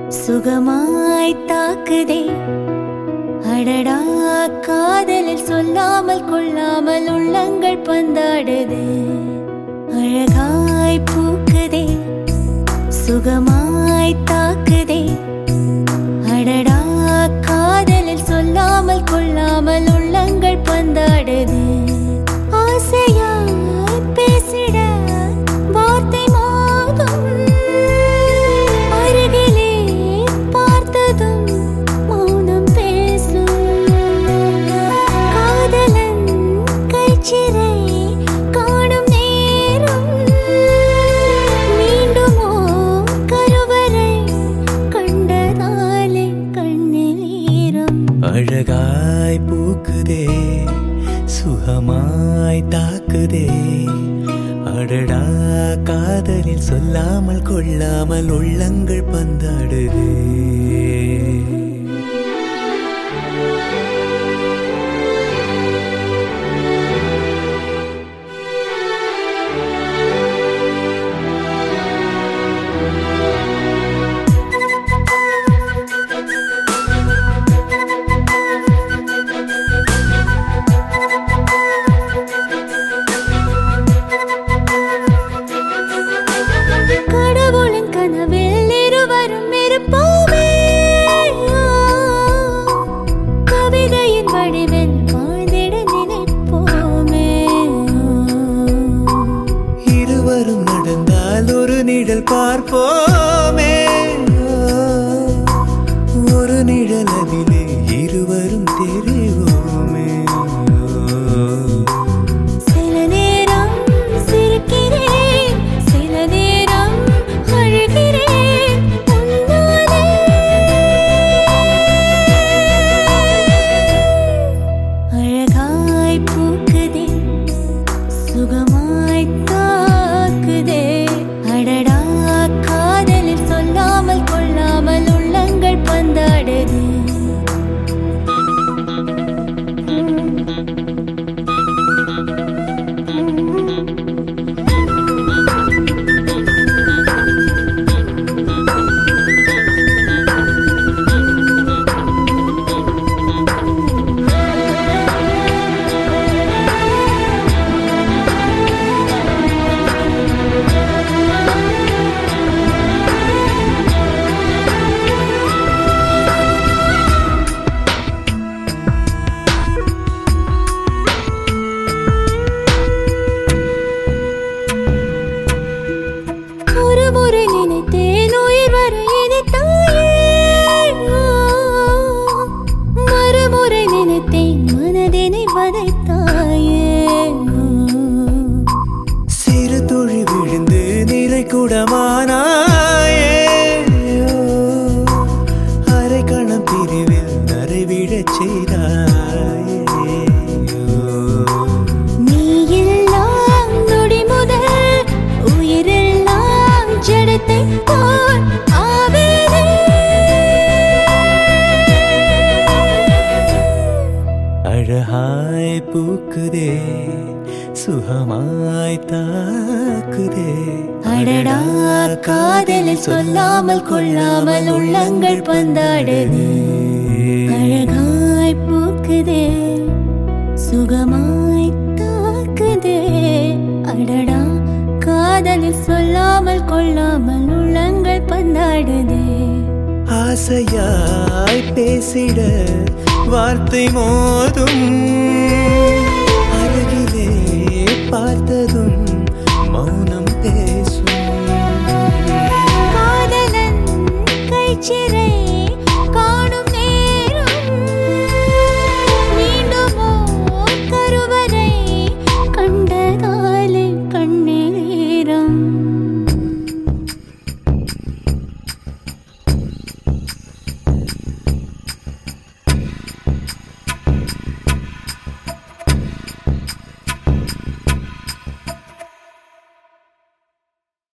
சுகமாய் தாக்குதே அடடா காதலில் சொல்லாமல் கொள்ளாமல் உள்ளங்கள் பந்தாடுது அழகாய் பூக்குதே சுகமாய் தாக்குதே அடடா காதலில் சொல்லாமல் கொள்ளாமல் உள்ளங்கள் பந்தாடுது ஆசையாய் பேசிட வார்த்தை மோதும் அருகிலே பார்த்ததும் மௌனம் பேசும் காதலன் கைச்சிறை காணும் நேரம் மீண்டுமோ கருவறை கண்டதாலே கண்ணில் ஈரம் அழகாய் பூக்குதே சுகமாய் தாக்குதே அடடா காதலில் சொல்லாமல் கொள்ளாமல் உள்ளங்கள் பந்தாடுதே கடவுளின் கனவில் இருவரும் இருப்போமே கவிதையின் வடிவில் வாழ்ந்திட நினைப்போமே இருவரும் நடந்தால் ஒரு நிழல் பார்ப்போமே ஒரு நிழல் அதிலே இருவரும் தெரிவோமே சில நேரம் சிரிக்கிறேன் சில நேரம் அழுகிறேன் உன்னாலே அழகாய் பூக்குதே சுகமாய் தாக்குதே அடடா காதலில் சொல்லாமல் கொள்ளாமல் உள்ளங்கள் பந்தாடுது ஒரு முறை நினைத்தேன் உயிர் வர இனித்தாயே மறுமுறை நினைத்தேன் மனதினை வதைத்தாயே சிறு துளி விழுந்து நிறை குடமானாயே அரை கணம் பிரிவில் நரைவிடச் செய்தாயே நீ எல்லாம் நொடி முதல் உயிரெல்லாம் ஜடத்தை போல் ஆவேனே அழகாய் பூக்குதே சுகமாய் தாக்குதே அடடா காதலில் சொல்லாமல் கொள்ளாமல் உள்ளங்கள் பந்தாடுது அழகாய் பூக்குதே சுகமாய் தாக்குதே அடடா காதலில் சொல்லாமல் கொள்ளாமல் உள்ளங்கள் பந்தாடுதே ஆசையாய் பேசிட வார்த்தை மோதும் அருகிலே பார்த்ததும் மௌனம் பேசும்